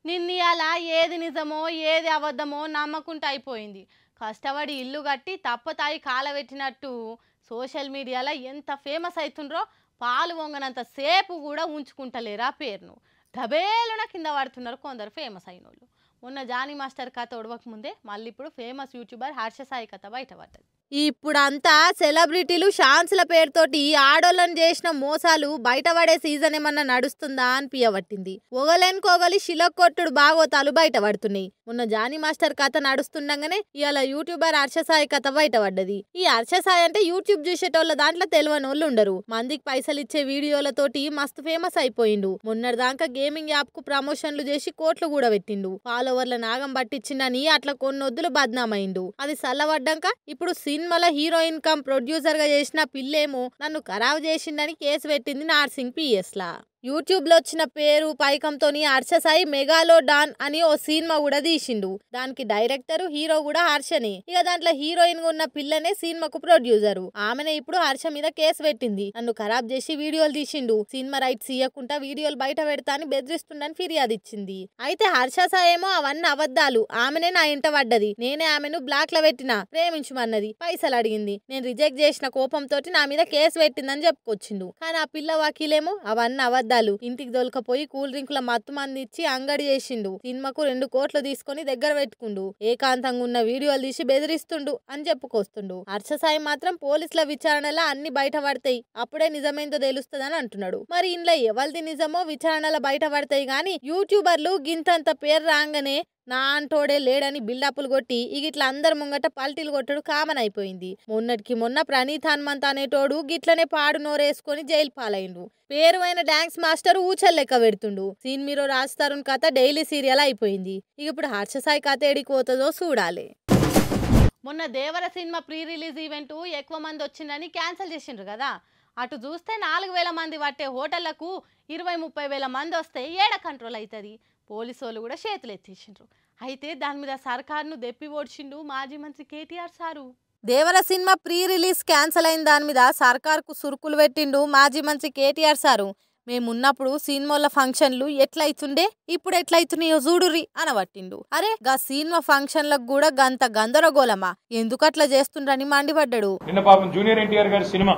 నిన్నయాల ఏది నిజమో ఏది అబద్ధమో నమ్మకుంటూ అయిపోయింది కష్టపడి ఇల్లు కట్టి తప్పతాయి కాలబెట్టినట్టు సోషల్ మీడియాలో ఎంత ఫేమస్ అవుతుండ్రో పాలు వంగనంత సేపు కూడా ఉంచుకుంటలేరా పేరును డబేలున కింద పడుతున్నారు కొందరు ఫేమస్ అయిన వాళ్ళు మొన్న జానీ మాస్టర్ కథ ఒడవక ముందే మళ్ళీ ఇప్పుడు ఫేమస్ యూట్యూబర్ హర్ష సాయి కథ బయటపడ్డది ఇప్పుడంతా సెలబ్రిటీలు ఛాన్స్ల పేరుతోటి ఆడోళ్ళని చేసిన మోసాలు బయటపడే సీజన్ ఏమన్నా నడుస్తుందా అనిపించబట్టింది ఒగలేనుకోగలి శిలకొట్టుడు బాగోతాలు బయటపడుతున్నాయి మొన్న జానీ మాస్టర్ కథ నడుస్తుండగానే ఇవాళ యూట్యూబర్ హర్షసాయి కథ బయటపడ్డది ఈ హర్షసాయి అంటే యూట్యూబ్ చూసేటోళ్ళ దాంట్లో తెలియని వాళ్ళు ఉండరు మందికి పైసలు ఇచ్చే వీడియోలతోటి మస్తు ఫేమస్ అయిపోయిండు మొన్నటిదాకా గేమింగ్ యాప్ కు ప్రమోషన్లు చేసి కోట్లు కూడా పెట్టిండు ఫాలోవర్ల నాగం పట్టించిండని అట్లా కొన్ని వద్దులు బద్నామైండు అది సల్లబడ్డాక ఇప్పుడు సినిమాలో హీరోయిన్ కమ్ ప్రొడ్యూసర్ గా చేసిన పిల్లేమో నన్ను ఖరాబ్ చేసిండని కేసు పెట్టింది నార్సింగ్ పిఎస్ లా యూట్యూబ్ లో వచ్చిన పేరు పైకంతోని హర్షసాయి మెగాలో డాన్ అని ఓ సినిమా కూడా తీసిండు దానికి డైరెక్టర్ హీరో కూడా హర్షనే ఇక దాంట్లో హీరోయిన్ గా ఉన్న పిల్లనే సినిమాకు ప్రొడ్యూసరు ఆమెనే ఇప్పుడు హర్ష మీద కేసు పెట్టింది నన్ను ఖరాబ్ చేసి వీడియోలు తీసిండు సినిమా రైట్స్ ఇవ్వకుండా వీడియోలు బయట పెడతా అని బెదిరిస్తుండని ఫిర్యాదు ఇచ్చింది అయితే హర్ష సాయి ఏమో అవన్నీ అబద్ధాలు ఆమెనే నా ఇంట పడ్డది నేనే ఆమెను బ్లాక్ లో పెట్టిన ప్రేమించమన్నది పైసలు అడిగింది నేను రిజెక్ట్ చేసిన కోపంతో నా మీద కేసు పెట్టిందని చెప్పుకొచ్చిండు కానీ ఆ పిల్ల వకీలేమో అవన్నీ అబద్ధాలు ఇంటికి దొలకపోయి కూల్ డ్రింకుల మత్తు మంది ఇచ్చి అంగడి చేసిండు సినిమాకు రెండు కోట్లు తీసుకొని దగ్గర పెట్టుకుండు ఏకాంతంగా ఉన్న వీడియోలు తీసి బెదిరిస్తుండు అని చెప్పుకొస్తుండు హర్ష సాయి మాత్రం పోలీసుల విచారణలో అన్ని బయటపడతాయి అప్పుడే నిజమేందో తెలుస్తుందని అంటున్నాడు మరి ఇంట్లో ఎవరిది నిజమో విచారణలో బయటపడతాయి గాని యూట్యూబర్లు గింతంత పేరు రాగానే నా అంటోడే లేడని బిల్డప్లు కొట్టి ఇక ఇట్లా అందరి ముంగట పల్టీలు కొట్టడు కామన్ అయిపోయింది మొన్నటికి మొన్న ప్రణీత్ హనుమంత్ అనేటోడు గిట్లనే పాడు నోరేసుకొని జైలు పాలైండు పేరు అయిన డాన్స్ మాస్టర్ ఊచల్ లెక్క పెడుతుండు సీన్ మీరు రాస్తారున్ కథ డైలీ సీరియల్ అయిపోయింది ఇక ఇప్పుడు హర్షసాయి కథ ఎడికి పోతుందో చూడాలి మొన్న Devara cinema pre release event ఎక్కువ మంది వచ్చిందని క్యాన్సిల్ చేసిండ్రు కదా అటు చూస్తే నాలుగు వేల మంది పట్టే హోటళ్లకు ఇరవై ముప్పై వేల మంది వస్తే ఏడ కంట్రోల్ అవుతుంది పోలీసు వాళ్ళు కూడా చేతులు ఎత్తేసిండ్రు అయితే దాని మీద సర్కార్ను దెప్పి ఓడిచిండు మాజీ మంత్రి KTR sir Devara cinema pre release cancel అయిన దాని మీద సర్కార్కు సురుకులు పెట్టిండు మాజీ మంత్రి కేటీఆర్ సారు మేమున్నప్పుడు సినిమాల ఫంక్షన్లు ఎట్లయితుండే ఇప్పుడు ఎట్లయితున్నాయో చూడుర్రి అనబట్టిండు అరే గా సినిమా ఫంక్షన్లకు కూడా గంత గందరగోళమా ఎందుకట్లా చేస్తుండ్రని మండిపడ్డాడు నిన్న పాపం జూనియర్ ఎన్టీఆర్ గారి సినిమా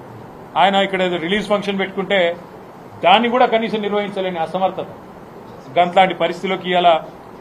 ఆయన ఇక్కడ ఏదో రిలీజ్ ఫంక్షన్ పెట్టుకుంటే దాన్ని కూడా కనీసం నిర్వహించలేని అసమర్థత గంట్లాంటి పరిస్థితిలోకి ఇలా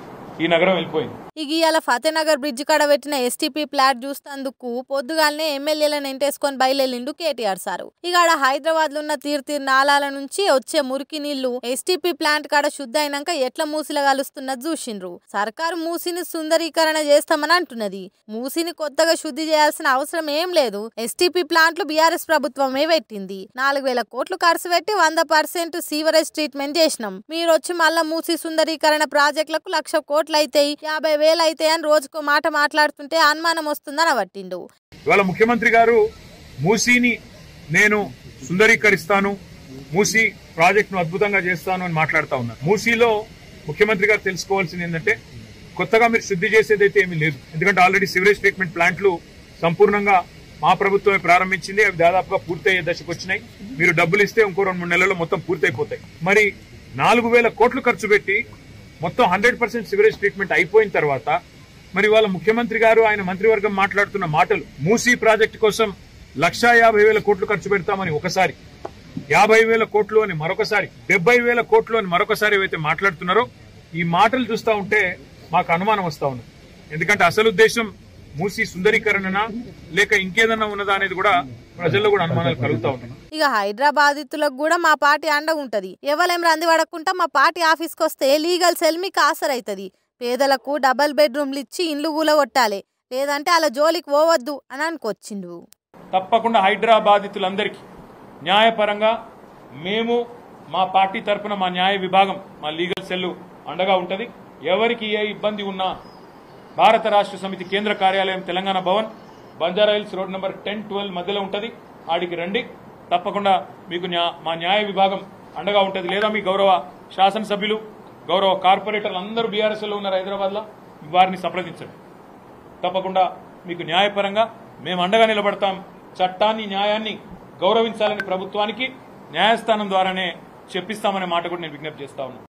ఈ నగరం వెళ్ళిపోయింది ఇక ఇవాళ ఫతేనగర్ బ్రిడ్జ్ కాడ పెట్టిన ఎస్టీపీ ప్లాట్ చూస్తందుకు పొద్దుగాలనే ఎమ్మెల్యేలను ఎంటేసుకొని బయలుదేరిండు కేటీఆర్ సారు ఇక ఆడ హైదరాబాద్ లో ఉన్న తీర్తీర్ నాలాల నుంచి వచ్చే మురికి నీళ్లు ఎస్టీపీ ప్లాంట్ కాడ శుద్ధ అయినాక ఎట్లా మూసిలో కలుస్తున్నది చూసిండ్రు సర్కారు మూసిని సుందరీకరణ చేస్తామని అంటున్నది మూసిని కొత్తగా శుద్ధి చేయాల్సిన అవసరం ఏం లేదు ఎస్టీపీ ప్లాంట్లు బీఆర్ఎస్ ప్రభుత్వమే పెట్టింది నాలుగు వేల కోట్లు ఖర్చు పెట్టి వంద పర్సెంట్ సీవరేజ్ ట్రీట్మెంట్ చేసినాం మీరు వచ్చి మళ్ళా మూసి సుందరీకరణ ప్రాజెక్టులకు లక్ష కోట్లు అయితాయి యాభై వేలు అయితాయి అని రోజుకో మాట మాట్లాడుతుంటే అనుమానం వస్తుందని పట్టిండు ఇవాళ ముఖ్యమంత్రి గారు మూసీని నేను సుందరీకరిస్తాను మూసీ ప్రాజెక్టును అద్భుతంగా చేస్తాను అని మాట్లాడుతా ఉన్నారు మూసీలో ముఖ్యమంత్రి గారు తెలుసుకోవాల్సింది ఏంటంటే కొత్తగా మీరు శుద్ధి చేసేదైతే ఏమీ లేదు ఎందుకంటే ఆల్రెడీ సివరేజ్ ట్రీట్మెంట్ ప్లాంట్లు సంపూర్ణంగా మా ప్రభుత్వమే ప్రారంభించింది అవి దాదాపుగా పూర్తయ్యే దశకు వచ్చినాయి మీరు డబ్బులు ఇస్తే ఇంకో రెండు మూడు నెలల్లో మొత్తం పూర్తయిపోతాయి మరి నాలుగు వేల కోట్లు ఖర్చు పెట్టి మొత్తం హండ్రెడ్ పర్సెంట్ సివరేజ్ ట్రీట్మెంట్ అయిపోయిన తర్వాత మరి వాళ్ళ ముఖ్యమంత్రి గారు ఆయన మంత్రివర్గం మాట్లాడుతున్న మాటలు మూసీ ప్రాజెక్టు కోసం లక్షా యాభై వేల కోట్లు ఖర్చు పెడతామని ఒకసారి యాభై వేల కోట్లు అని మరొకసారి డెబ్బై వేల కోట్లు అని మరొకసారి ఏవైతే మాట్లాడుతున్నారో ఈ మాటలు చూస్తా ఉంటే మాకు అనుమానం వస్తా ఉంది ఎందుకంటే అసలు ఉద్దేశం మూసీ సుందరీకరణనా లేక ఇంకేదన్నా ఉన్నదా అనేది కూడా ప్రజల్లో కూడా అనుమానాలు కలుగుతా ఉన్నాయి ఇక హైదరాబాదితులకు కూడా మా పార్టీ అండ ఉంటది ఎవరేం రంది పడకుండా మా పార్టీ ఆఫీస్కి వస్తే లీగల్ సెల్ మీకు ఆసర్ అవుతుంది పేదలకు డబల్ బెడ్రూమ్లు ఇచ్చి ఇండ్లు కూలగొట్టాలి లేదంటే అలా జోలికి పోవద్దు అని అనుకొచ్చిండు తప్పకుండా హైదరాబాదితులందరికీ న్యాయపరంగా మేము మా పార్టీ తరఫున మా న్యాయ విభాగం మా లీగల్ సెల్ అండగా ఉంటుంది ఎవరికి ఏ ఇబ్బంది ఉన్నా భారత రాష్ట్ర సమితి కేంద్ర కార్యాలయం Telangana Bhavan Banjara hills road number ten twelve మధ్యలో ఉంటుంది ఆడికి రండి తప్పకుండా మీకు న్యా- మా న్యాయ విభాగం అండగా ఉంటుంది లేదా మీ గౌరవ శాసనసభ్యులు గౌరవ కార్పొరేటర్లు అందరూ బీఆర్ఎస్లో ఉన్నారు హైదరాబాద్లో వారిని సంప్రదించండి తప్పకుండా మీకు న్యాయపరంగా మేము అండగా నిలబడతాం చట్టాన్ని న్యాయాన్ని గౌరవించాలని ప్రభుత్వానికి న్యాయస్థానం ద్వారానే చెప్పిస్తామనే మాట కూడా నేను విజ్ఞప్తి చేస్తా ఉన్నాను